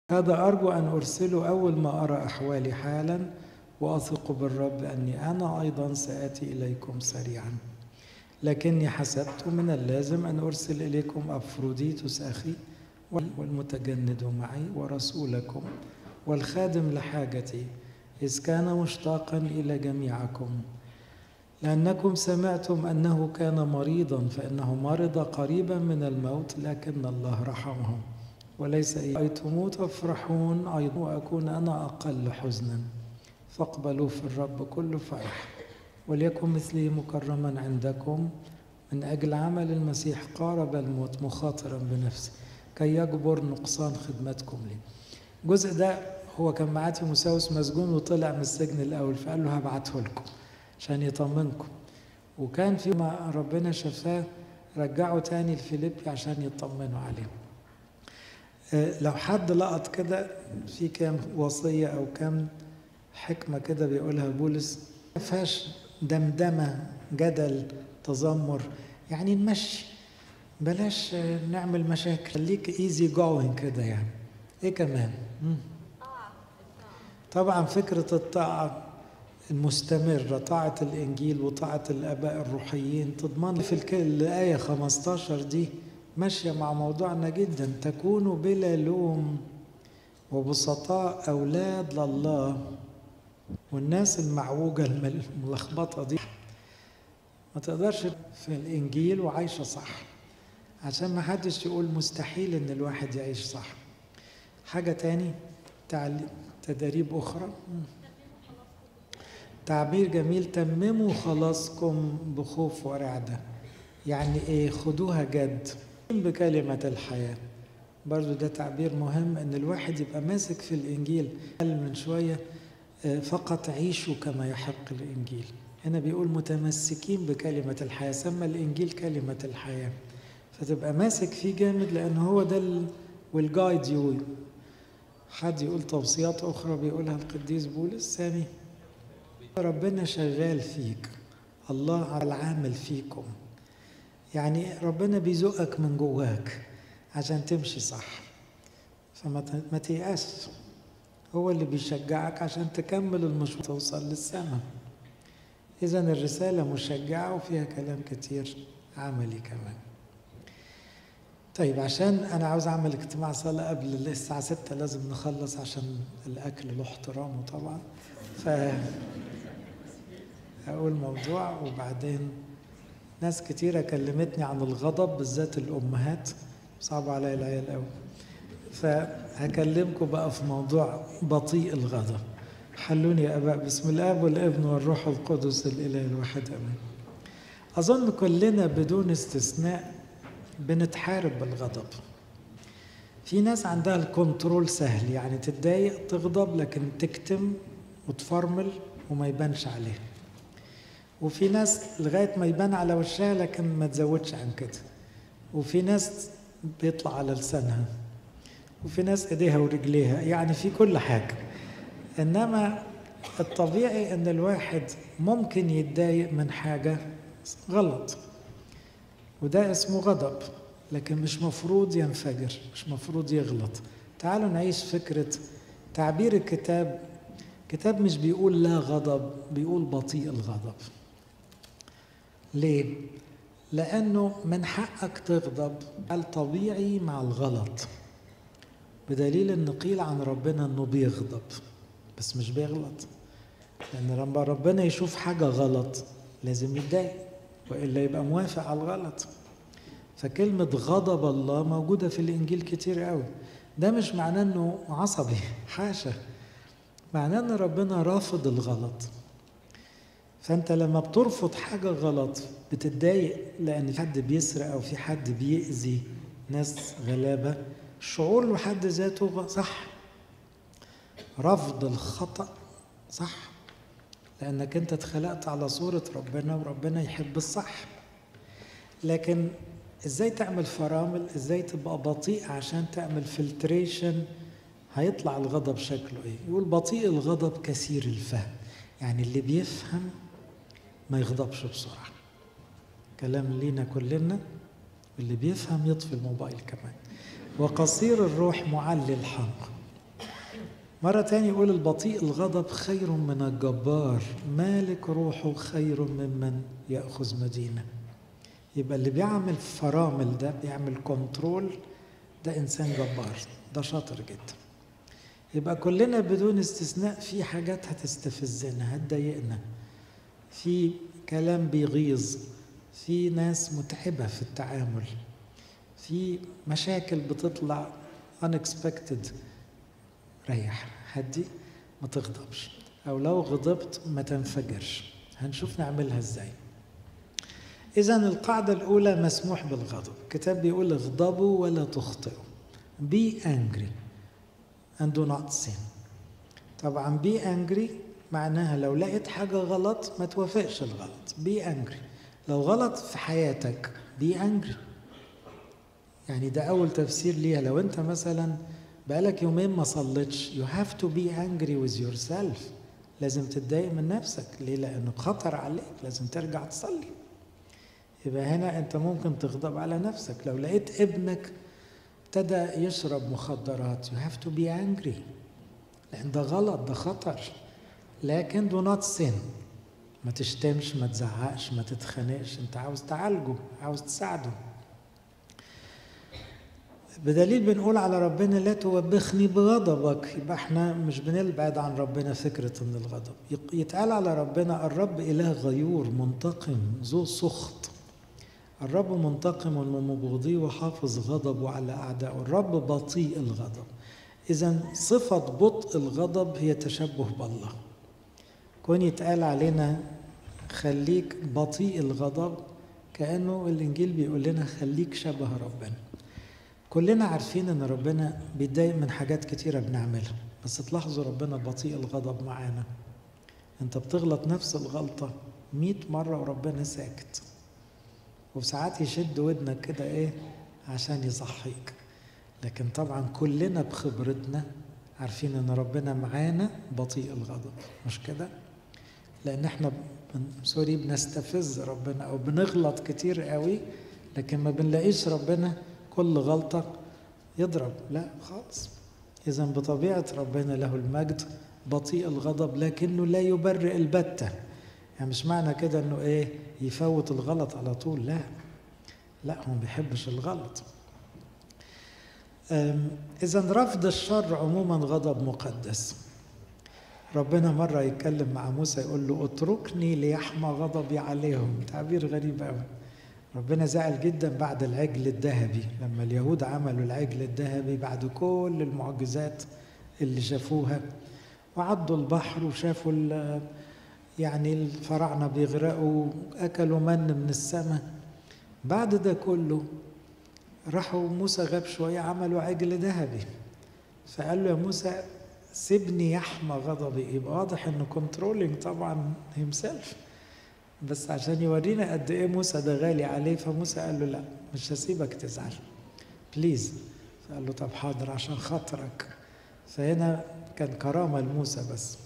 هذا أرجو أن أرسله أول ما أرى أحوالي حالا وأثق بالرب أني أنا أيضا سآتي إليكم سريعا لكني حسبت من اللازم أن أرسل إليكم أفروديتوس أخي والمتجند معي ورسولكم والخادم لحاجتي إذ كان مشتاقا إلى جميعكم لأنكم سمعتم أنه كان مريضا فإنه مرض قريبا من الموت لكن الله رحمه وليس رأيتموه تفرحون أيضا وأكون أنا أقل حزنا فاقبلوا في الرب كل فرح وليكن مثلي مكرما عندكم من أجل عمل المسيح قارب الموت مخاطرا بنفسه كي يجبر نقصان خدمتكم لي الجزء ده هو كان معاه تيموساوس مسجون وطلع من السجن الأول فقال له هبعته لكم عشان يطمنكم وكان في ما ربنا شفاه رجعه تاني لفيليبي عشان يطمنوا عليه لو حد لقط كده في كام وصية أو كام حكمة كده بيقولها بولس ما فيهاش دمدمة جدل تذمر يعني نمشي بلاش نعمل مشاكل خليك ايزي جوين كده يعني ايه كمان طبعا فكرة الطاعة المستمرة طاعة الإنجيل وطاعة الآباء الروحيين تضمن في الآية 15 دي ماشية مع موضوعنا جدا تكونوا بلا لوم وبسطاء أولاد لله والناس المعوجة الملخبطة دي ما تقدرش في الإنجيل وعايشة صح عشان ما حدش يقول مستحيل إن الواحد يعيش صح حاجة تاني تدريب أخرى تعبير جميل تمموا خلاصكم بخوف ورعدة يعني إيه خدوها جد بكلمة الحياة برضو ده تعبير مهم ان الواحد يبقى ماسك في الانجيل قال من شويه فقط عيشوا كما يحق الانجيل هنا بيقول متمسكين بكلمه الحياه سمى الانجيل كلمه الحياه فتبقى ماسك فيه جامد لان هو ده والجايد يو حد يقول توصيات اخرى بيقولها القديس بولس سامي ربنا شغال فيك الله على العامل فيكم يعني ربنا بيزقك من جواك عشان تمشي صح فما تيأس هو اللي بيشجعك عشان تكمل المشوار توصل للسماء إذا الرسالة مشجعة وفيها كلام كتير عملي كمان طيب عشان أنا عاوز أعمل اجتماع صلاة قبل الساعة ستة لازم نخلص عشان الأكل له احترامه طبعا ف أقول موضوع وبعدين ناس كتيرة كلمتني عن الغضب بالذات الأمهات صعب عليا العيال قوي فهكلمكم بقى في موضوع بطيء الغضب حلوني يا اباء بسم الاب والابن والروح القدس الاله الواحد امين اظن كلنا بدون استثناء بنتحارب بالغضب في ناس عندها الكنترول سهل يعني تتضايق تغضب لكن تكتم وتفرمل وما يبانش عليها وفي ناس لغايه ما يبان على وشها لكن ما تزودش عن كده وفي ناس بيطلع على لسانها وفي ناس ايديها ورجليها يعني في كل حاجه انما الطبيعي ان الواحد ممكن يتضايق من حاجه غلط وده اسمه غضب لكن مش مفروض ينفجر مش مفروض يغلط تعالوا نعيش فكره تعبير الكتاب كتاب مش بيقول لا غضب بيقول بطيء الغضب ليه لانه من حقك تغضب الطبيعي مع الغلط بدليل ان قيل عن ربنا انه بيغضب بس مش بيغلط لان لما ربنا يشوف حاجه غلط لازم يتضايق والا يبقى موافق على الغلط فكلمة غضب الله موجودة في الإنجيل كتير قوي ده مش معناه إنه عصبي حاشا معناه إن ربنا رافض الغلط فأنت لما بترفض حاجة غلط بتتضايق لأن في حد بيسرق أو في حد بيأذي ناس غلابة الشعور لحد ذاته صح رفض الخطأ صح لأنك أنت اتخلقت على صورة ربنا وربنا يحب الصح لكن ازاي تعمل فرامل ازاي تبقى بطيء عشان تعمل فلتريشن هيطلع الغضب شكله ايه يقول بطيء الغضب كثير الفهم يعني اللي بيفهم ما يغضبش بسرعة كلام لينا كلنا اللي بيفهم يطفي الموبايل كمان وقصير الروح معلي الحمق مرة تاني يقول البطيء الغضب خير من الجبار مالك روحه خير ممن يأخذ مدينة يبقى اللي بيعمل فرامل ده بيعمل كنترول ده إنسان جبار ده شاطر جدا يبقى كلنا بدون استثناء في حاجات هتستفزنا هتضايقنا في كلام بيغيظ في ناس متعبة في التعامل في مشاكل بتطلع unexpected ريح هدي ما تغضبش او لو غضبت ما تنفجرش هنشوف نعملها ازاي اذا القاعده الاولى مسموح بالغضب الكتاب بيقول اغضبوا ولا تخطئوا be angry and do not sin طبعا be angry معناها لو لقيت حاجة غلط ما توافقش الغلط be angry لو غلط في حياتك be angry يعني ده أول تفسير ليها لو أنت مثلا بقالك يومين ما صليتش you have to be angry with yourself لازم تتضايق من نفسك ليه لأنه خطر عليك لازم ترجع تصلي يبقى هنا أنت ممكن تغضب على نفسك لو لقيت ابنك ابتدى يشرب مخدرات you have to be angry لأن ده غلط ده خطر لكن do not sin ما تشتمش ما تزعقش ما تتخانقش انت عاوز تعالجه عاوز تساعده بدليل بنقول على ربنا لا توبخني بغضبك يبقى احنا مش بنبعد عن ربنا فكرة ان الغضب يتقال على ربنا الرب إله غيور منتقم ذو سخط الرب منتقم ومبغضي وحافظ غضبه على أعدائه الرب بطيء الغضب إذا صفة بطء الغضب هي تشبه بالله كون يتقال علينا خليك بطيء الغضب كأنه الإنجيل بيقول لنا خليك شبه ربنا كلنا عارفين ان ربنا بيتضايق من حاجات كتيرة بنعملها بس تلاحظوا ربنا بطيء الغضب معانا انت بتغلط نفس الغلطة مئة مرة وربنا ساكت وساعات يشد ودنك كده ايه عشان يصحيك لكن طبعا كلنا بخبرتنا عارفين ان ربنا معانا بطيء الغضب مش كده لان احنا بن... سوري بنستفز ربنا او بنغلط كتير قوي لكن ما بنلاقيش ربنا كل غلطة يضرب لا خالص إذا بطبيعة ربنا له المجد بطيء الغضب لكنه لا يبرئ البتة يعني مش معنى كده انه ايه يفوت الغلط على طول لا لا هو ما بيحبش الغلط إذا رفض الشر عموما غضب مقدس ربنا مرة يتكلم مع موسى يقول له اتركني ليحمى غضبي عليهم تعبير غريب قوي ربنا زعل جدا بعد العجل الذهبي لما اليهود عملوا العجل الذهبي بعد كل المعجزات اللي شافوها وعدوا البحر وشافوا يعني الفراعنه بيغرقوا اكلوا من من السماء بعد ده كله راحوا موسى غاب شويه عملوا عجل ذهبي فقال له يا موسى سيبني يحمى غضبي يبقى واضح انه كنترولينج طبعا هيمسيلف بس عشان يورينا قد ايه موسى ده غالي عليه فموسى قال له لا مش هسيبك تزعل بليز فقال له طب حاضر عشان خاطرك فهنا كان كرامة لموسى بس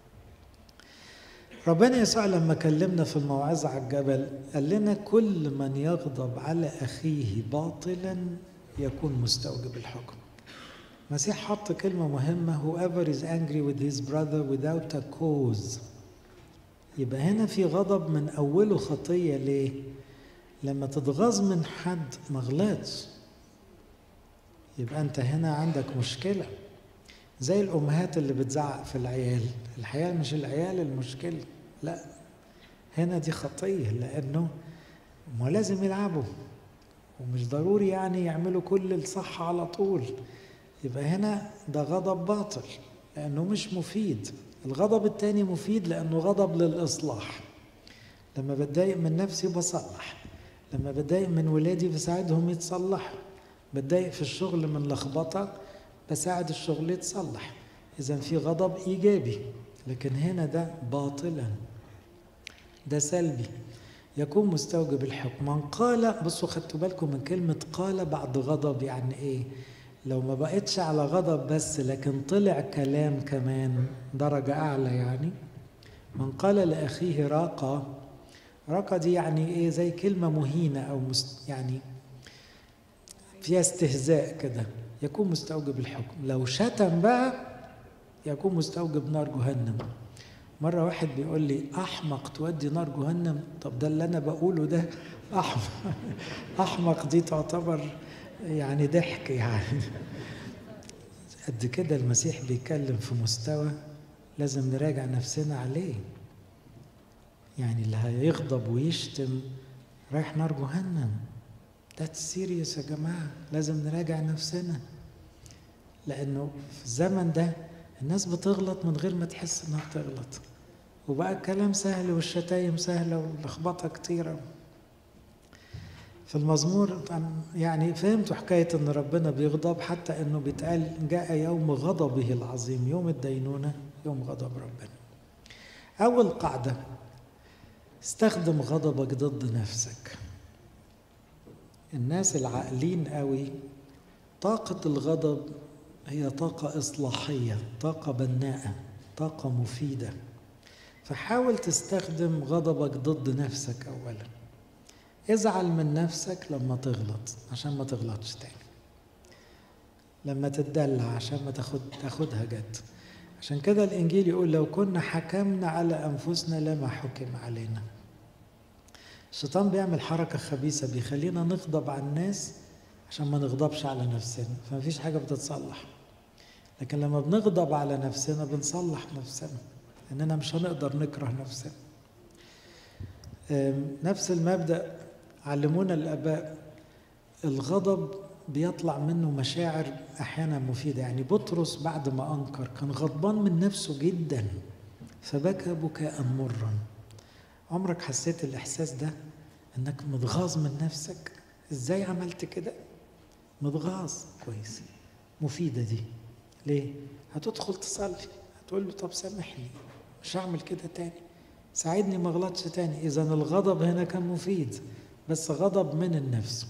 ربنا يسوع لما كلمنا في الموعظة على الجبل قال لنا كل من يغضب على أخيه باطلا يكون مستوجب الحكم المسيح حط كلمة مهمة whoever is angry with his brother without a cause يبقى هنا في غضب من أوله خطية ليه؟ لما تتغاظ من حد ما غلطش يبقى أنت هنا عندك مشكلة زي الأمهات اللي بتزعق في العيال الحياة مش العيال المشكلة لا هنا دي خطية لأنه ما لازم يلعبوا ومش ضروري يعني يعملوا كل الصح على طول يبقى هنا ده غضب باطل لأنه مش مفيد الغضب التاني مفيد لأنه غضب للإصلاح لما بتضايق من نفسي بصلح لما بتضايق من ولادي بساعدهم يتصلحوا بتضايق في الشغل من لخبطة بساعد الشغل يتصلح إذا في غضب إيجابي لكن هنا ده باطلا ده سلبي يكون مستوجب الحكم من قال بصوا خدتوا بالكم من كلمة قال بعد غضب يعني إيه لو ما بقتش على غضب بس لكن طلع كلام كمان درجة أعلى يعني من قال لأخيه راقة راقة دي يعني إيه زي كلمة مهينة أو مست يعني فيها استهزاء كده يكون مستوجب الحكم لو شتم بقى يكون مستوجب نار جهنم مرة واحد بيقول لي أحمق تودي نار جهنم طب ده اللي أنا بقوله ده أحمق أحمق دي تعتبر يعني ضحك يعني قد كده المسيح بيتكلم في مستوى لازم نراجع نفسنا عليه يعني اللي هيغضب ويشتم رايح نار جهنم ده سيريس يا جماعة لازم نراجع نفسنا لأنه في الزمن ده الناس بتغلط من غير ما تحس إنها بتغلط وبقى الكلام سهل والشتايم سهلة واللخبطة كتيرة في المزمور يعني فهمتوا حكاية إن ربنا بيغضب حتى إنه بيتقال جاء يوم غضبه العظيم يوم الدينونة يوم غضب ربنا أول قاعدة استخدم غضبك ضد نفسك الناس العاقلين قوي طاقة الغضب هي طاقة إصلاحية طاقة بناءة طاقة مفيدة فحاول تستخدم غضبك ضد نفسك أولا ازعل من نفسك لما تغلط عشان ما تغلطش تاني لما تتدلع عشان ما تاخد تاخدها جد عشان كده الإنجيل يقول لو كنا حكمنا على أنفسنا لما حكم علينا الشيطان بيعمل حركة خبيثة بيخلينا نغضب على الناس عشان ما نغضبش على نفسنا فما فيش حاجة بتتصلح لكن لما بنغضب على نفسنا بنصلح نفسنا اننا مش هنقدر نكره نفسنا نفس المبدأ علمونا الآباء الغضب بيطلع منه مشاعر أحيانا مفيدة يعني بطرس بعد ما أنكر كان غضبان من نفسه جدا فبكى بكاء مرا عمرك حسيت الإحساس ده إنك متغاظ من نفسك إزاي عملت كده متغاظ كويس مفيدة دي ليه هتدخل تصلي هتقول له طب سامحني مش هعمل كده تاني ساعدني ما اغلطش تاني اذا الغضب هنا كان مفيد بس غضب من النفس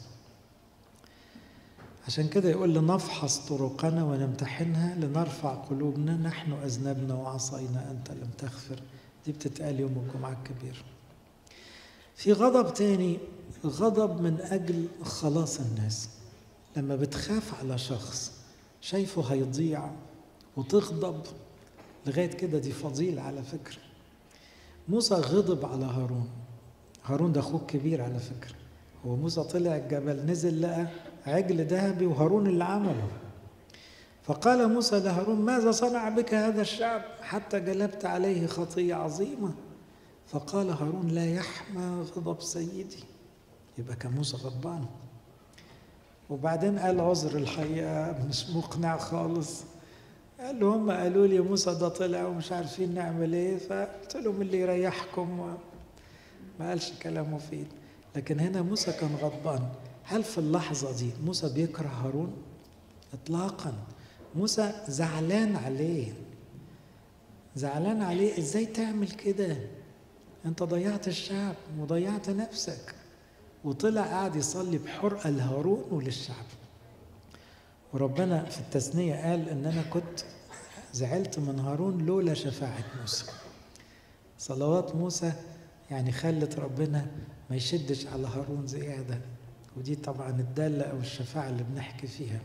عشان كده يقول لنفحص طرقنا ونمتحنها لنرفع قلوبنا نحن أذنبنا وعصينا أنت لم تغفر دي بتتقال يوم الجمعة الكبير في غضب تاني غضب من أجل خلاص الناس لما بتخاف على شخص شايفه هيضيع وتغضب لغاية كده دي فضيلة على فكرة موسى غضب على هارون هارون ده أخوه كبير على فكرة هو موسى طلع الجبل نزل لقى عجل ذهبي وهارون اللي عمله فقال موسى لهارون ماذا صنع بك هذا الشعب حتى جلبت عليه خطية عظيمة فقال هارون لا يحمى غضب سيدي يبقى كان موسى غضبان وبعدين قال عذر الحقيقة مش مقنع خالص قال له هم قالوا لي موسى ده طلع ومش عارفين نعمل ايه فقلت لهم اللي يريحكم ما قالش كلام مفيد لكن هنا موسى كان غضبان هل في اللحظة دي موسى بيكره هارون؟ إطلاقا موسى زعلان عليه زعلان عليه ازاي تعمل كده انت ضيعت الشعب وضيعت نفسك وطلع قاعد يصلي بحرقة لهارون وللشعب وربنا في التثنية قال ان انا كنت زعلت من هارون لولا شفاعة موسى صلوات موسى يعني خلت ربنا ما يشدش على هارون زيادة ودي طبعا الدالة أو الشفاعة اللي بنحكي فيها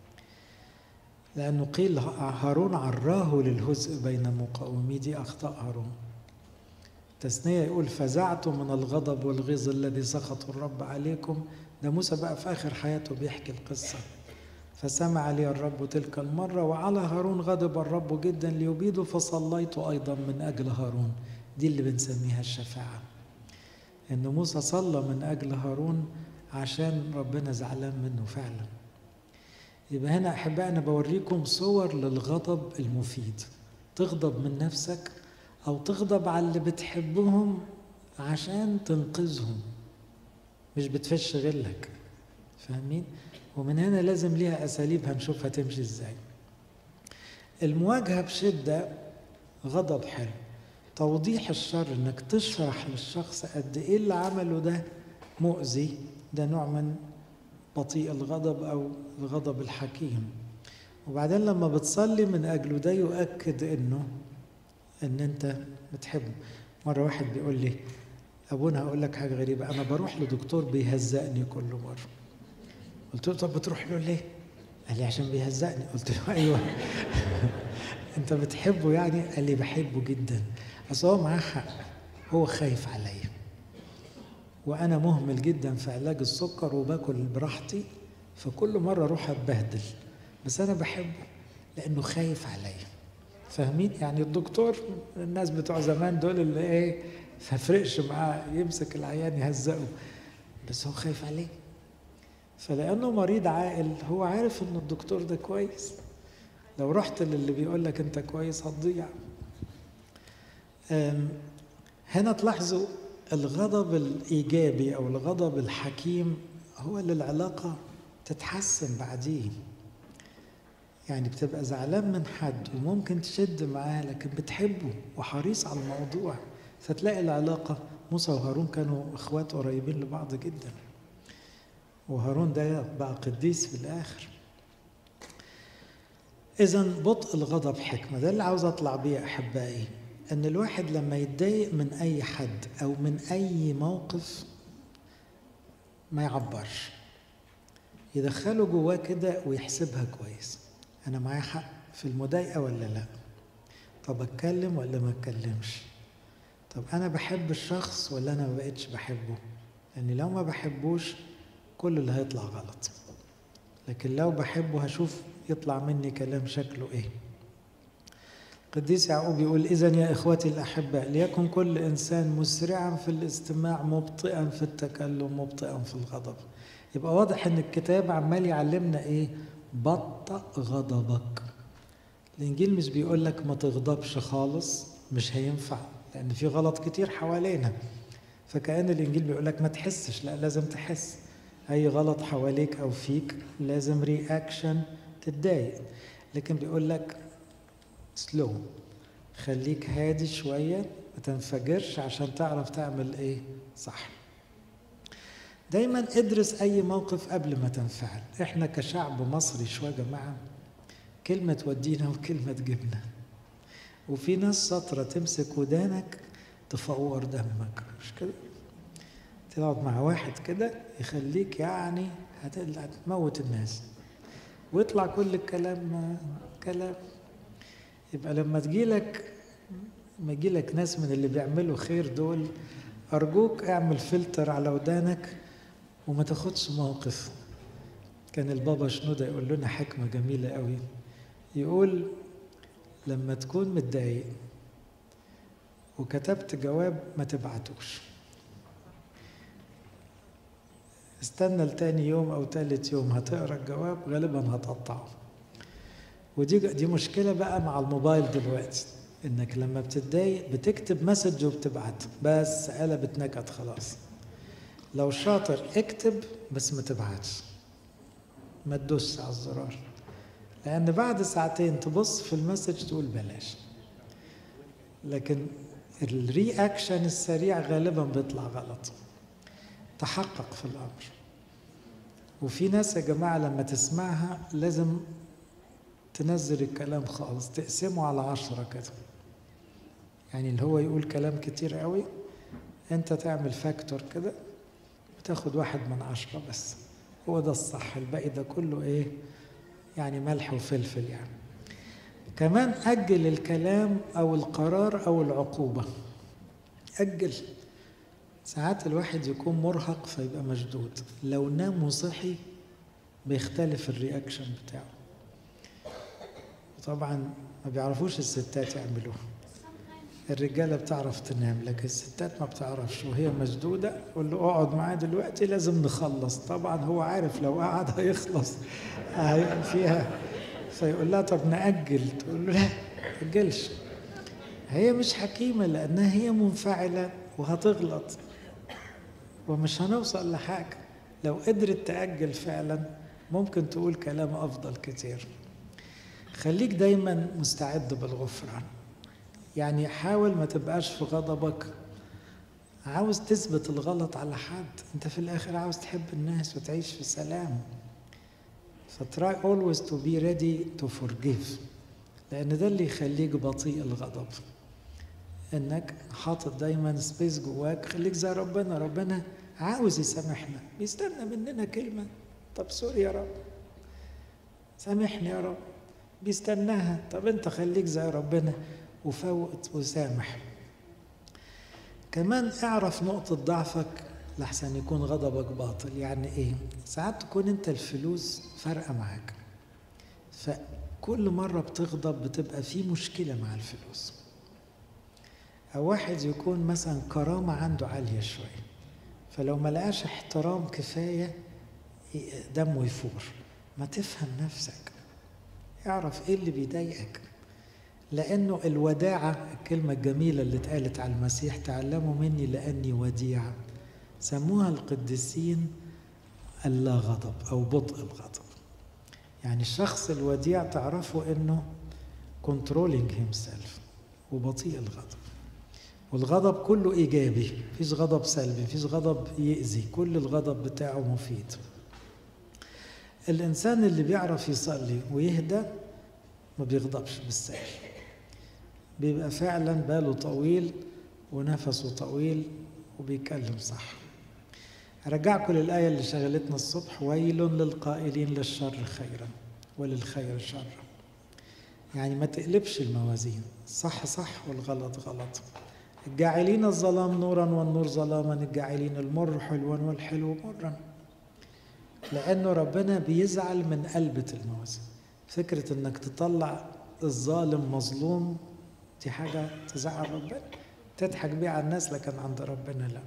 لأنه قيل هارون عراه للهزء بين مقاومي دي أخطاء هارون تثنية يقول فزعت من الغضب والغيظ الذي سخط الرب عليكم ده موسى بقى في آخر حياته بيحكي القصة فسمع لي الرب تلك المرة وعلى هارون غضب الرب جدا ليبيده فصليت أيضا من أجل هارون دي اللي بنسميها الشفاعة إن موسى صلى من أجل هارون عشان ربنا زعلان منه فعلا يبقى هنا أحبائي أنا بوريكم صور للغضب المفيد تغضب من نفسك أو تغضب على اللي بتحبهم عشان تنقذهم مش بتفش غلك فاهمين؟ ومن هنا لازم ليها أساليب هنشوفها تمشي إزاي المواجهة بشدة غضب حلو توضيح الشر انك تشرح للشخص قد ايه اللي عمله ده مؤذي ده نوع من بطيء الغضب او الغضب الحكيم وبعدين لما بتصلي من اجله ده يؤكد انه ان انت بتحبه مره واحد بيقول لي ابونا هقول لك حاجه غريبه انا بروح لدكتور بيهزقني كل مره قلت له طب بتروح له ليه قال لي عشان بيهزقني قلت له ايوه انت بتحبه يعني قال لي بحبه جدا اصل هو معاه حق هو خايف عليا وانا مهمل جدا في علاج السكر وباكل براحتي فكل مره اروح اتبهدل بس انا بحبه لانه خايف عليا فاهمين يعني الدكتور الناس بتوع زمان دول اللي ايه ففرقش معاه يمسك العيان يهزقه بس هو خايف عليه فلانه مريض عاقل هو عارف ان الدكتور ده كويس لو رحت للي بيقول لك انت كويس هتضيع هنا تلاحظوا الغضب الايجابي او الغضب الحكيم هو اللي العلاقه تتحسن بعديه يعني بتبقى زعلان من حد وممكن تشد معاه لكن بتحبه وحريص على الموضوع فتلاقي العلاقه موسى وهارون كانوا اخوات قريبين لبعض جدا وهارون ده بقى قديس في الاخر اذا بطء الغضب حكمه ده اللي عاوز اطلع بيه احبائي ان الواحد لما يتضايق من اي حد او من اي موقف ما يعبرش يدخله جواه كده ويحسبها كويس انا معايا حق في المضايقه ولا لا طب اتكلم ولا ما اتكلمش طب انا بحب الشخص ولا انا ما بقتش بحبه لان لو ما بحبوش كل اللي هيطلع غلط لكن لو بحبه هشوف يطلع مني كلام شكله ايه القديس يعقوب يقول إذا يا إخوتي الأحباء ليكن كل إنسان مسرعا في الاستماع مبطئا في التكلم مبطئا في الغضب يبقى واضح إن الكتاب عمال يعلمنا إيه بطأ غضبك الإنجيل مش بيقول لك ما تغضبش خالص مش هينفع لأن في غلط كتير حوالينا فكأن الإنجيل بيقول لك ما تحسش لا لازم تحس أي غلط حواليك أو فيك لازم رياكشن تتضايق لكن بيقول لك سلو خليك هادي شوية ما تنفجرش عشان تعرف تعمل ايه صح دايما ادرس اي موقف قبل ما تنفعل احنا كشعب مصري شوية يا جماعة كلمة تودينا وكلمة تجيبنا وفي ناس شاطرة تمسك ودانك تفور دمك مش كده تقعد مع واحد كده يخليك يعني هتموت الناس ويطلع كل الكلام كلام يبقى لما تجيلك لما يجيلك ناس من اللي بيعملوا خير دول أرجوك اعمل فلتر على ودانك وما تاخدش موقف كان البابا شنودة يقول لنا حكمة جميلة قوي يقول لما تكون متضايق وكتبت جواب ما تبعتوش استنى لتاني يوم او تالت يوم هتقرا الجواب غالبا هتقطعه ودي دي مشكله بقى مع الموبايل دلوقتي انك لما بتتضايق بتكتب مسج وبتبعت بس قلبت نكد خلاص لو شاطر اكتب بس ما تبعتش ما تدوسش على الزرار لان بعد ساعتين تبص في المسج تقول بلاش لكن الرياكشن السريع غالبا بيطلع غلط تحقق في الامر وفي ناس يا جماعه لما تسمعها لازم تنزل الكلام خالص تقسمه على عشرة كده يعني اللي هو يقول كلام كتير قوي انت تعمل فاكتور كده وتاخد واحد من عشرة بس هو ده الصح الباقي ده كله ايه يعني ملح وفلفل يعني كمان أجل الكلام أو القرار أو العقوبة أجل ساعات الواحد يكون مرهق فيبقى مشدود لو نام وصحي بيختلف الرياكشن بتاعه طبعا ما بيعرفوش الستات يعملوها الرجالة بتعرف تنام لكن الستات ما بتعرفش وهي مشدودة قول له اقعد معاه دلوقتي لازم نخلص طبعا هو عارف لو قعد هيخلص فيها فيقول لها طب نأجل تقول له لا تأجلش هي مش حكيمة لأنها هي منفعلة وهتغلط ومش هنوصل لحاجة لو قدرت تأجل فعلا ممكن تقول كلام أفضل كتير خليك دايما مستعد بالغفران يعني حاول ما تبقاش في غضبك عاوز تثبت الغلط على حد انت في الاخر عاوز تحب الناس وتعيش في سلام فتراي always to be ready to forgive لان ده اللي يخليك بطيء الغضب انك حاطط دايما سبيس جواك خليك زي ربنا ربنا عاوز يسامحنا بيستنى مننا كلمه طب سوري يا رب سامحني يا رب بيستناها طب انت خليك زي ربنا وفوق وسامح كمان اعرف نقطة ضعفك لحسن يكون غضبك باطل يعني ايه ساعات تكون انت الفلوس فارقة معاك فكل مرة بتغضب بتبقى في مشكلة مع الفلوس أو واحد يكون مثلا كرامة عنده عالية شوية فلو ما لقاش احترام كفاية دمه يفور ما تفهم نفسك اعرف ايه اللي بيضايقك لانه الوداعة الكلمة الجميلة اللي اتقالت على المسيح تعلموا مني لاني وديع سموها القديسين اللا غضب او بطء الغضب يعني الشخص الوديع تعرفوا انه controlling himself وبطيء الغضب والغضب كله ايجابي مفيش غضب سلبي مفيش غضب يأذي كل الغضب بتاعه مفيد الانسان اللي بيعرف يصلي ويهدى ما بيغضبش بالسهل بيبقى فعلا باله طويل ونفسه طويل وبيتكلم صح ارجعكم للآية اللي شغلتنا الصبح ويل للقائلين للشر خيرا وللخير شرا يعني ما تقلبش الموازين صح صح والغلط غلط الجاعلين الظلام نورا والنور ظلاما الجاعلين المر حلوا والحلو مرا لأنه ربنا بيزعل من قلبة الموازين فكرة انك تطلع الظالم مظلوم دي حاجة تزعل ربنا تضحك بيها على الناس لكن عند ربنا لا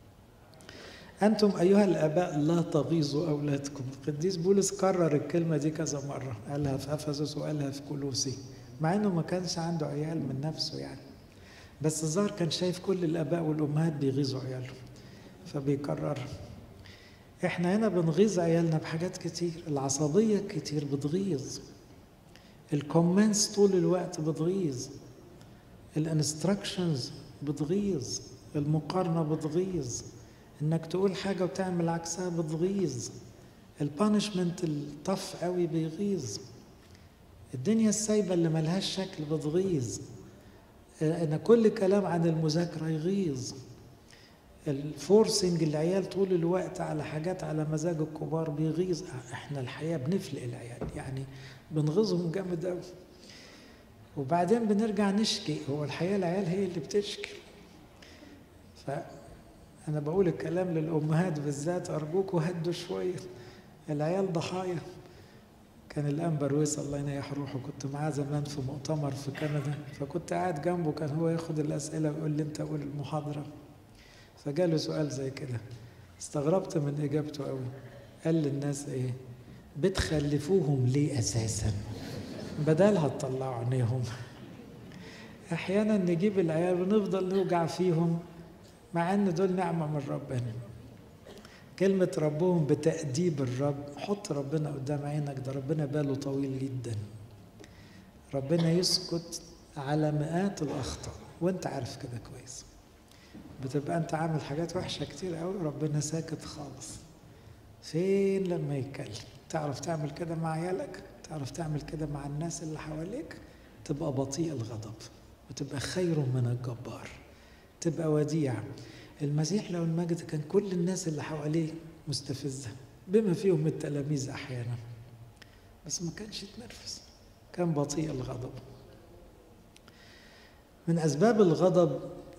أنتم أيها الآباء لا تغيظوا أولادكم القديس بولس كرر الكلمة دي كذا مرة قالها في أفسس وقالها في كولوسي مع إنه ما كانش عنده عيال من نفسه يعني بس الظاهر كان شايف كل الآباء والأمهات بيغيظوا عيالهم فبيكررها احنا هنا بنغيظ عيالنا بحاجات كتير العصبية كتير بتغيظ الكومنتس طول الوقت بتغيظ الانستراكشنز بتغيظ المقارنة بتغيظ انك تقول حاجة وتعمل عكسها بتغيظ البانشمنت الطف قوي بيغيظ الدنيا السايبة اللي ملهاش شكل بتغيظ ان كل كلام عن المذاكرة يغيظ الفورسنج العيال طول الوقت على حاجات على مزاج الكبار بيغيظ احنا الحقيقه بنفلق العيال يعني بنغيظهم جامد قوي وبعدين بنرجع نشكي هو الحقيقه العيال هي اللي بتشكي فانا بقول الكلام للامهات بالذات ارجوكوا هدوا شويه العيال ضحايا كان الانبا رويس الله ينيح روحه كنت معاه زمان في مؤتمر في كندا فكنت قاعد جنبه كان هو ياخد الاسئله ويقول لي انت قول المحاضره فجاله سؤال زي كده استغربت من اجابته قوي قال للناس ايه بتخلفوهم ليه اساسا بدلها تطلعوا عينيهم احيانا نجيب العيال ونفضل نوجع فيهم مع ان دول نعمه من ربنا كلمة ربهم بتأديب الرب حط ربنا قدام عينك ده ربنا باله طويل جدا ربنا يسكت على مئات الأخطاء وانت عارف كده كويس بتبقى انت عامل حاجات وحشة كتير قوي ربنا ساكت خالص فين لما يتكلم تعرف تعمل كده مع عيالك تعرف تعمل كده مع الناس اللي حواليك تبقى بطيء الغضب وتبقى خير من الجبار تبقى وديع المسيح لو المجد كان كل الناس اللي حواليه مستفزة بما فيهم التلاميذ أحيانا بس ما كانش يتنرفز كان بطيء الغضب من أسباب الغضب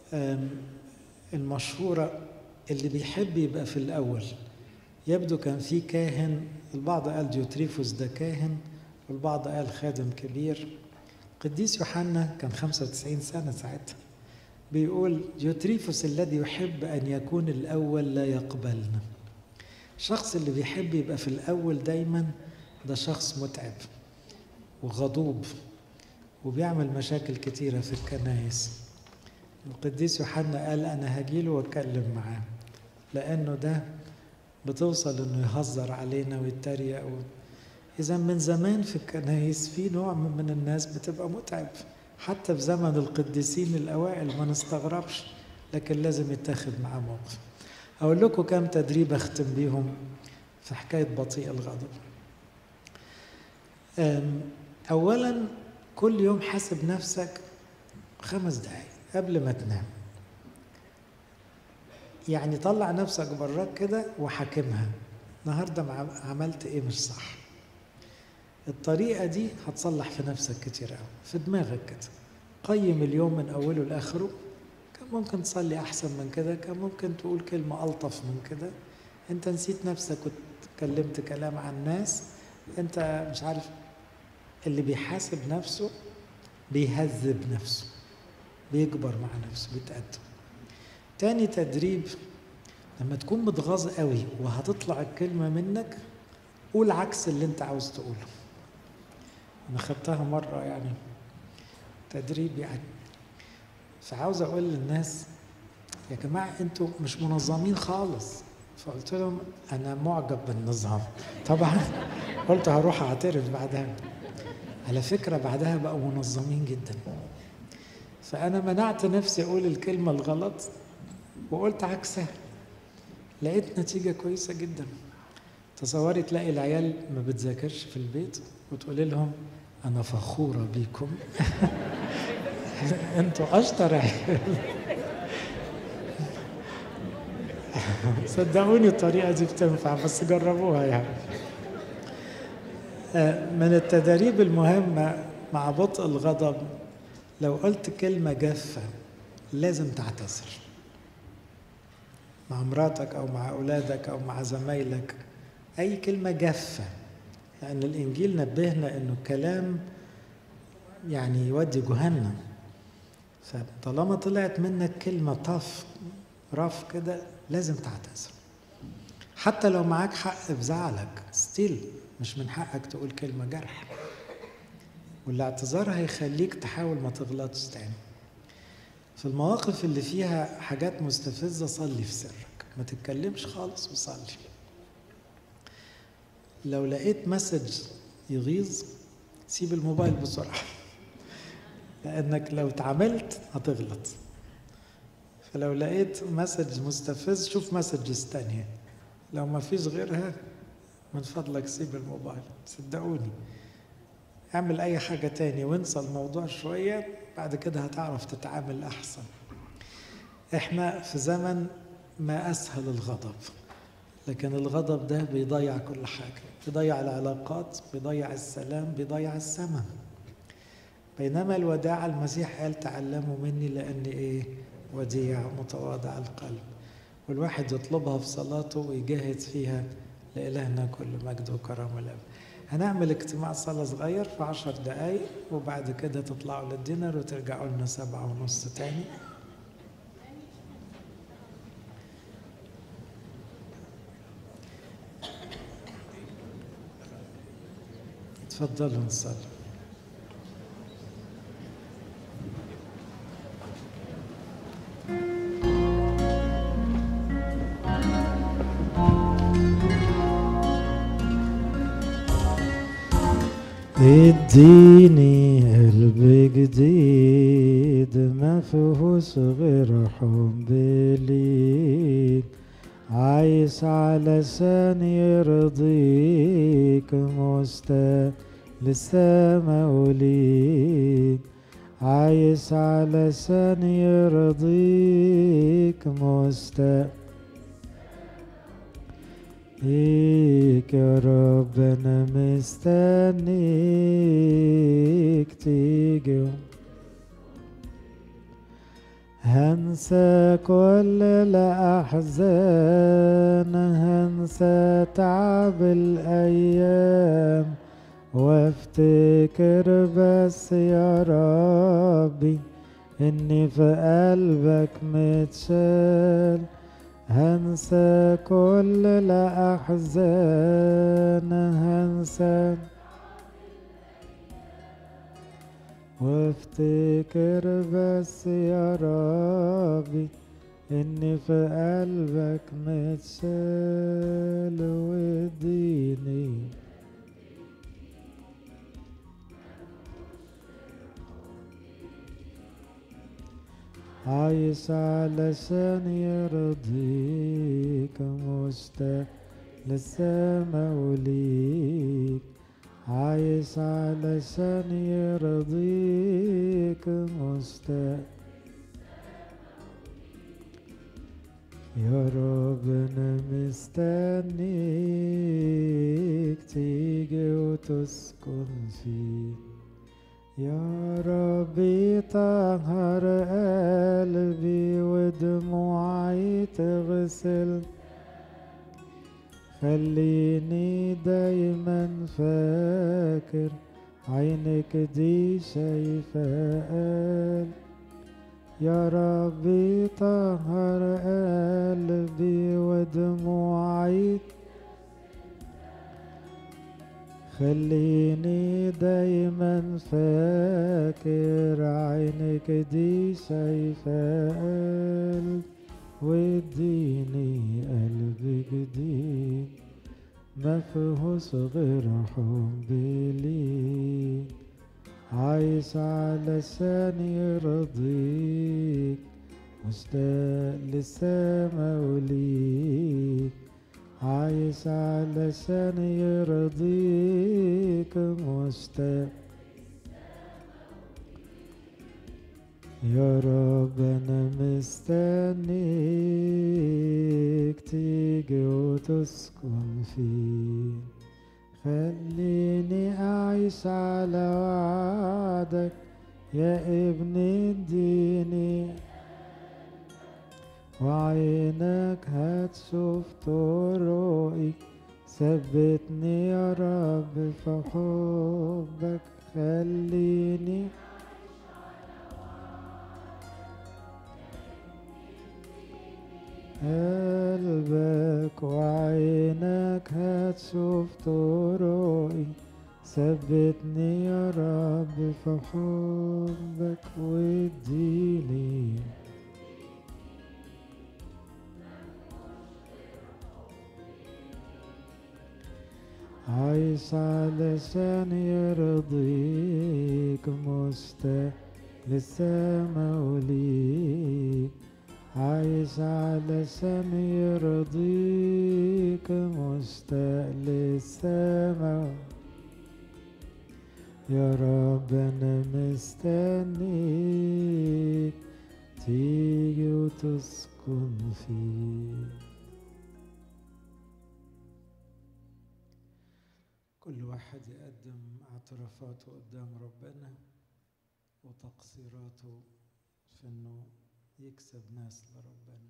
المشهورة اللي بيحب يبقى في الأول يبدو كان في كاهن البعض قال ديوتريفوس ده كاهن والبعض قال خادم كبير قديس يوحنا كان 95 سنة ساعتها بيقول ديوتريفوس الذي يحب أن يكون الأول لا يقبلنا الشخص اللي بيحب يبقى في الأول دايما ده شخص متعب وغضوب وبيعمل مشاكل كتيرة في الكنائس القديس يوحنا قال أنا هجيله وأتكلم معاه لأنه ده بتوصل إنه يهزر علينا ويتريق و... إذا من زمان في الكنائس في نوع من الناس بتبقى متعب حتى في زمن القديسين الأوائل ما نستغربش لكن لازم يتاخد معاه موقف أقول لكم كم تدريب أختم بيهم في حكاية بطيء الغضب أولا كل يوم حاسب نفسك خمس دقايق قبل ما تنام يعني طلع نفسك براك كده وحاكمها النهارده عملت ايه مش صح الطريقة دي هتصلح في نفسك كتير قوي في دماغك كده قيم اليوم من أوله لآخره كان ممكن تصلي أحسن من كده كان ممكن تقول كلمة ألطف من كده أنت نسيت نفسك واتكلمت كلام عن الناس أنت مش عارف اللي بيحاسب نفسه بيهذب نفسه بيكبر مع نفسه بيتقدم تاني تدريب لما تكون متغاظ قوي وهتطلع الكلمة منك قول عكس اللي انت عاوز تقوله انا خدتها مرة يعني تدريب يعني فعاوز اقول للناس يا جماعة انتوا مش منظمين خالص فقلت لهم انا معجب بالنظام طبعا قلت هروح اعترف بعدها على فكرة بعدها بقوا منظمين جدا فأنا منعت نفسي أقول الكلمة الغلط وقلت عكسها لقيت نتيجة كويسة جدا تصوري تلاقي العيال ما بتذاكرش في البيت وتقولي لهم أنا فخورة بيكم أنتوا أشطر عيال صدقوني الطريقة دي بتنفع بس جربوها يعني من التدريب المهمة مع بطء الغضب لو قلت كلمة جافة لازم تعتذر مع مراتك أو مع أولادك أو مع زمايلك أي كلمة جافة لأن الإنجيل نبهنا إنه الكلام يعني يودي جهنم فطالما طلعت منك كلمة طف رف كده لازم تعتذر حتى لو معاك حق في زعلك ستيل مش من حقك تقول كلمة جرح والاعتذار هيخليك تحاول ما تغلطش تاني في المواقف اللي فيها حاجات مستفزة صلي في سرك ما تتكلمش خالص وصلي لو لقيت مسج يغيظ سيب الموبايل بسرعة لأنك لو اتعاملت هتغلط فلو لقيت مسج مستفز شوف مسجز تانية لو ما فيش غيرها من فضلك سيب الموبايل صدقوني اعمل اي حاجة تاني وانسى الموضوع شوية بعد كده هتعرف تتعامل احسن احنا في زمن ما اسهل الغضب لكن الغضب ده بيضيع كل حاجة بيضيع العلاقات بيضيع السلام بيضيع السماء بينما الوداع المسيح قال تعلموا مني لاني ايه وديع متواضع القلب والواحد يطلبها في صلاته ويجاهد فيها لإلهنا كل مجد وكرم والأب هنعمل اجتماع صلاة صغير في عشر دقايق وبعد كده تطلعوا للدينر وترجعوا لنا سبعة ونص تاني اتفضلوا نصلي اديني قلب جديد ما فيهوش غير حب ليك عايز علشان يرضيك مستاهل للسما وليك عايز علشان يرضيك مستاهل ليك يا رب انا مستنيك تيجي هنسى كل الأحزان هنسى تعب الأيام وافتكر بس يا ربي إني في قلبك متشال هنسى كل الأحزان هنسى وافتكر بس يا ربي إني في قلبك متشال واديني عايش علشان يرضيك مشتاق للسما وليك عايش علشان يرضيك مشتاق يا رب انا مستنيك تيجي وتسكن فيه يا ربي طهر قلبي ودموعي تغسل خليني دايما فاكر عينك دي شايفة قلب يا ربي طهر قلبي ودموعي خليني دايما فاكر عينك دي شايفة قلب واديني قلب جديد ما فيهوش غير حبي ليك عايش علشان يرضيك مشتاق للسما وليك عايش علشان يرضيك مشتاق يا رب انا مستنيك تيجي وتسكن فيه خليني اعيش على وعدك يا ابن اديني وعينك هتشوف طرقي ثبتني يا رب في حبك خليني قلبك وعينك هتشوف طرقي ثبتني يا رب في حبك واديني عايش علشان يرضيك مشتاق للسما وليك عايش علشان يرضيك مشتاق للسما يا رب انا مستنيك تيجي وتسكن فيه كل واحد يقدم اعترافاته قدام ربنا وتقصيراته في انه يكسب ناس لربنا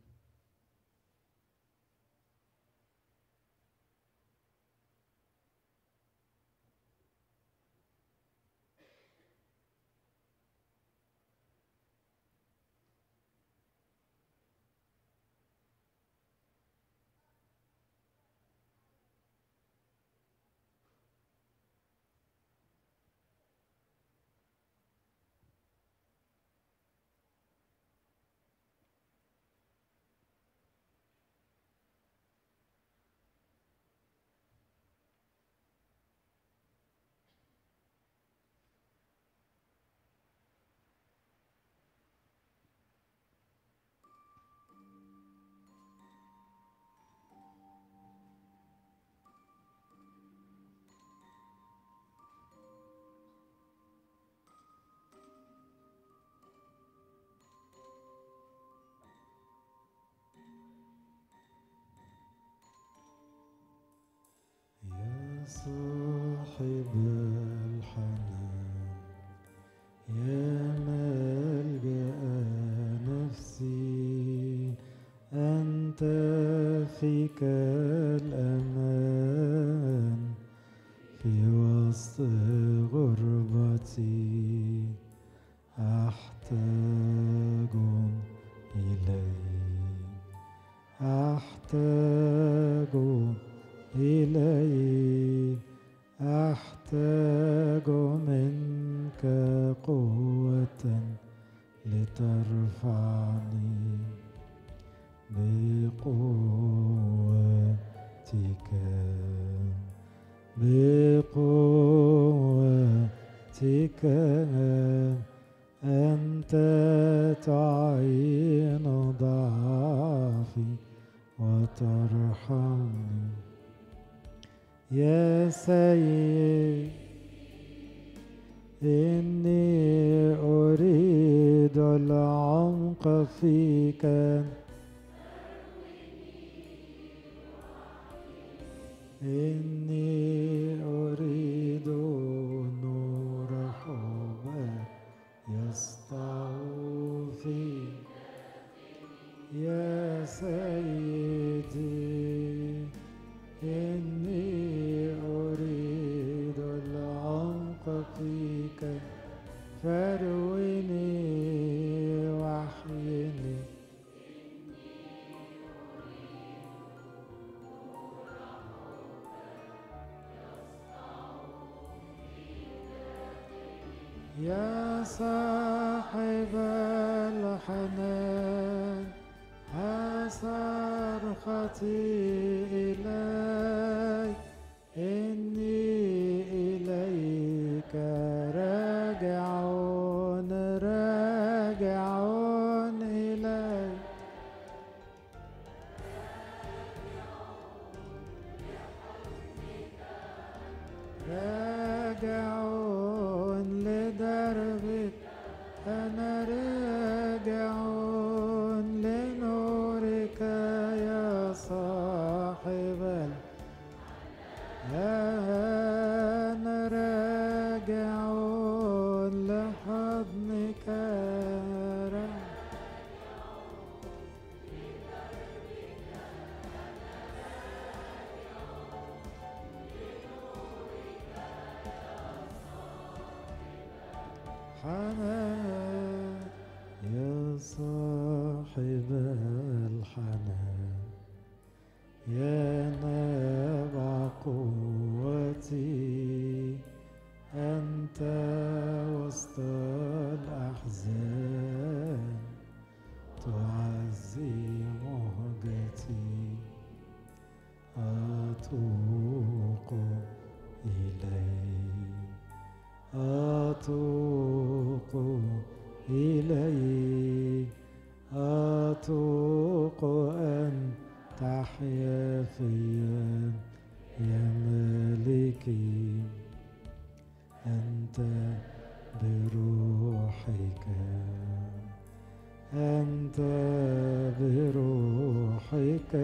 يا صاحب الحنان يا ملجأ نفسي أنت فيك الأمان في وسط غربتي أحتاج إليك أحتاج إليك أحتاج منك قوة لترفعني بقوتك بقوتك أنت تعين ضعفي وترحمني يا سيد إني أريد العمق فيك إني أريد يا صاحب الحنان صرختي إليك إني إليك راجعون راجعون إليك راجعون لدربك أنا راجعون لنورك يا صاحب أنا راجعون لحضنك حنان يا صاحب الحنان يا نبع قوتي أنت وسط الأحزان تعزي مهجتي أتوق إليك أتوق إليك أتوق أن تحيا فيا يا مالكي أنت بروحك أنت بروحك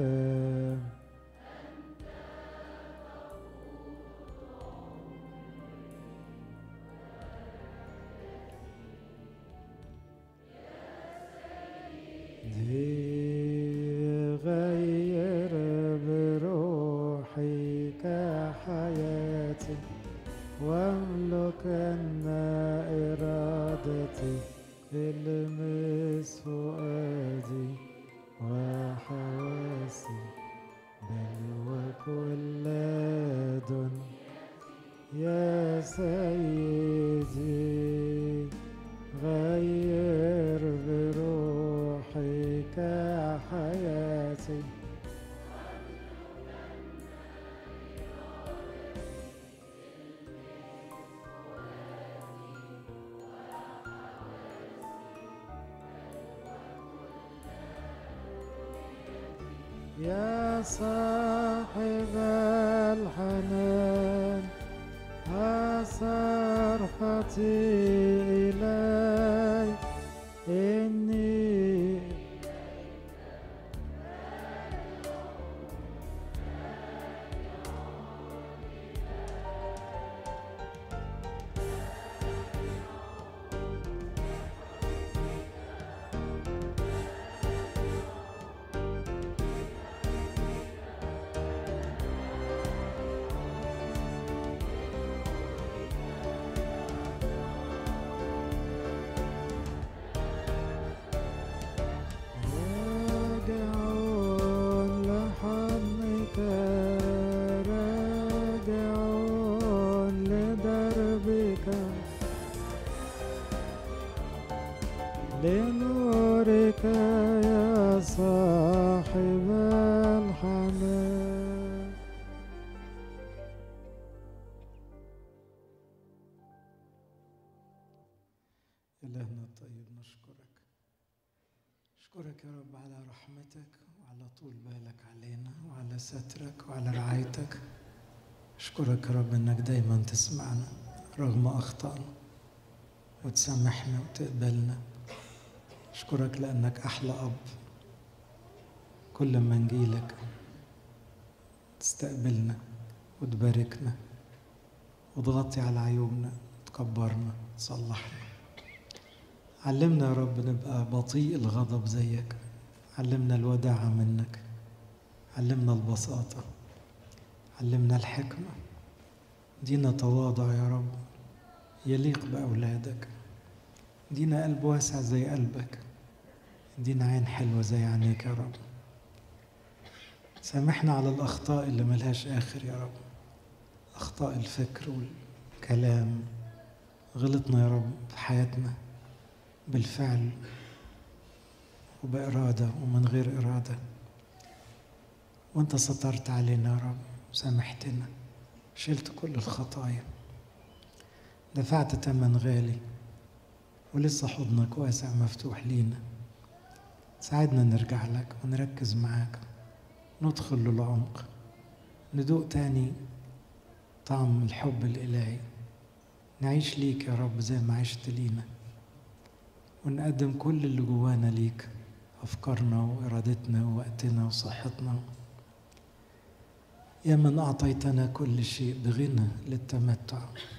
غير بروحك حياتي واملكن إرادتي المس فؤادي وحواسي بل وكل دنيا يا سيدي غير بروحك حياتي يا صاحب الحنان صرختي إليك إني راجعون لحضنك راجعون لدربك لنورك يا صاحب الحنان إلهنا الطيب نشكرك أشكرك يا رب على رحمتك وعلى طول بالك علينا وعلى سترك وعلى رعايتك أشكرك يا رب إنك دايما تسمعنا رغم أخطائنا وتسامحنا وتقبلنا أشكرك لأنك أحلى أب كل ما نجيلك تستقبلنا وتباركنا وتغطي على عيوبنا تكبرنا تصلحنا علمنا يا رب نبقى بطيء الغضب زيك علمنا الوداعة منك علمنا البساطة علمنا الحكمة دينا تواضع يا رب يليق بأولادك دينا قلب واسع زي قلبك دينا عين حلوة زي عينيك يا رب سامحنا على الأخطاء اللي ملهاش آخر يا رب أخطاء الفكر والكلام غلطنا يا رب في حياتنا بالفعل وبإرادة ومن غير إرادة وانت سترت علينا يا رب وسامحتنا شلت كل الخطايا دفعت تمن غالي ولسه حضنك واسع مفتوح لينا ساعدنا نرجع لك ونركز معاك ندخل للعمق ندوق تاني طعم الحب الإلهي نعيش ليك يا رب زي ما عشت لينا ونقدم كل اللي جوانا ليك أفكارنا وإرادتنا ووقتنا وصحتنا يا من أعطيتنا كل شيء بغنى للتمتع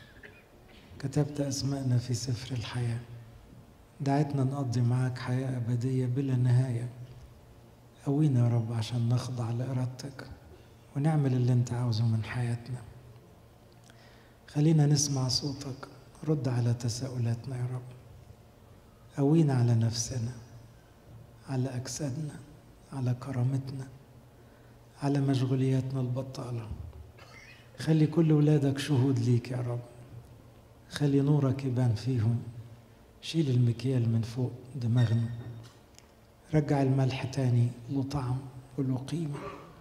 كتبت أسماءنا في سفر الحياة دعتنا نقضي معاك حياة أبدية بلا نهاية قوينا يا رب عشان نخضع لإرادتك ونعمل اللي أنت عاوزه من حياتنا خلينا نسمع صوتك رد على تساؤلاتنا يا رب قوينا على نفسنا على أجسادنا على كرامتنا على مشغولياتنا البطالة خلي كل ولادك شهود ليك يا رب خلي نورك يبان فيهم شيل المكيال من فوق دماغنا رجع الملح تاني له طعم وله قيمة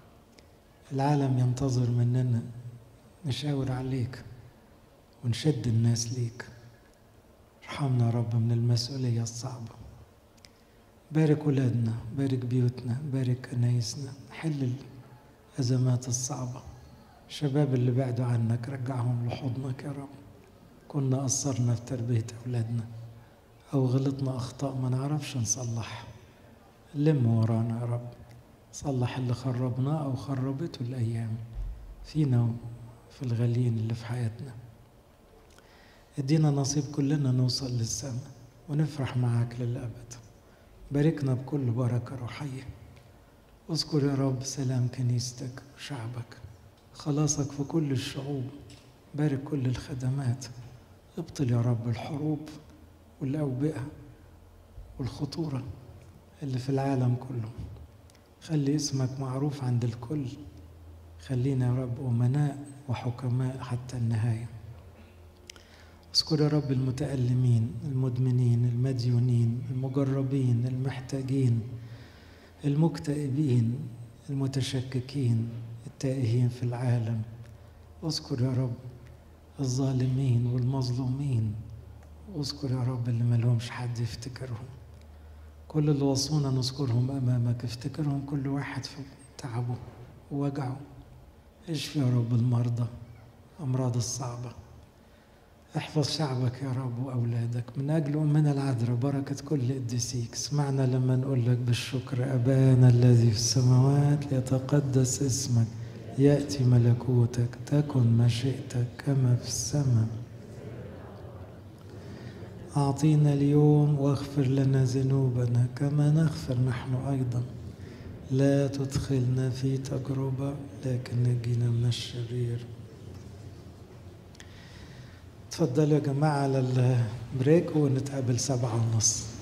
العالم ينتظر مننا نشاور عليك ونشد الناس ليك ارحمنا يا رب من المسؤولية الصعبة بارك ولادنا بارك بيوتنا بارك كنايسنا حل الأزمات الصعبة الشباب اللي بعدوا عنك رجعهم لحضنك يا رب كنا قصرنا في تربية أولادنا أو غلطنا أخطاء ما نعرفش نصلحها لم ورانا يا رب صلح اللي خربناه أو خربته الأيام فينا في الغاليين اللي في حياتنا ادينا نصيب كلنا نوصل للسماء ونفرح معاك للأبد باركنا بكل بركة روحية اذكر يا رب سلام كنيستك وشعبك خلاصك في كل الشعوب بارك كل الخدمات ابطل يا رب الحروب والأوبئة والخطورة اللي في العالم كله خلي اسمك معروف عند الكل خلينا يا رب أمناء وحكماء حتى النهاية اذكر يا رب المتألمين المدمنين المديونين المجربين المحتاجين المكتئبين المتشككين التائهين في العالم اذكر يا رب الظالمين والمظلومين اذكر يا رب اللي ملهمش حد يفتكرهم كل اللي وصونا نذكرهم امامك افتكرهم كل واحد في تعبه ووجعه اشفي يا رب المرضى امراض الصعبه احفظ شعبك يا رب واولادك من اجل امنا العذراء بركه كل قديسيك اسمعنا لما نقول لك بالشكر ابانا الذي في السماوات ليتقدس اسمك ياتي ملكوتك تكن مشيئتك كما في السماء اعطينا اليوم واغفر لنا ذنوبنا كما نغفر نحن ايضا لا تدخلنا في تجربه لكن نجينا من الشرير تفضلوا يا جماعة على البريك ونتقابل سبعة ونص